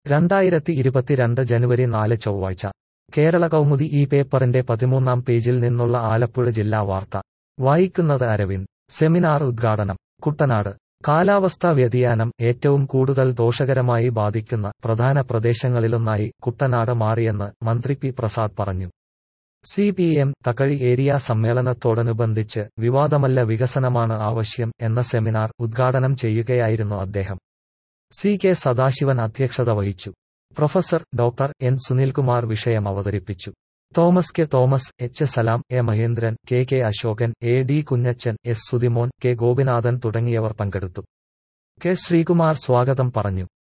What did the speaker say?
രണ്ടായിരത്തി ഇരുപത്തിരണ്ട് ജനുവരി നാല് ചൊവ്വാഴ്ച കേരള കൗമുദി ഈ പേപ്പറിന്റെ പതിമൂന്നാം പേജിൽ നിന്നുള്ള ആലപ്പുഴ ജില്ലാ വാർത്ത വായിക്കുന്നത് അരവിന്ദ് സെമിനാർ ഉദ്ഘാടനം കുട്ടനാട് കാലാവസ്ഥാ വ്യതിയാനം ഏറ്റവും കൂടുതൽ ദോഷകരമായി ബാധിക്കുന്ന പ്രധാന പ്രദേശങ്ങളിലൊന്നായി കുട്ടനാട് മാറിയെന്ന് മന്ത്രി പി പ്രസാദ് പറഞ്ഞു C P M Thakazhi area സമ്മേളനത്തോടനുബന്ധിച്ച് വിവാദമല്ല വികസനമാണ് ആവശ്യം എന്ന സെമിനാർ ഉദ്ഘാടനം ചെയ്യുകയായിരുന്നു അദ്ദേഹം സി കെ സദാശിവൻ അധ്യക്ഷത വഹിച്ചു പ്രൊഫസർ ഡോക്ടർ എൻ സുനിൽകുമാർ വിഷയം അവതരിപ്പിച്ചു Thomas K Thomas H Salam A Mahendran K K Ashokan A D Kunjachan S Suthimon K Gopinathan തുടങ്ങിയവർ പങ്കെടുത്തു കെ ശ്രീകുമാർ സ്വാഗതം പറഞ്ഞു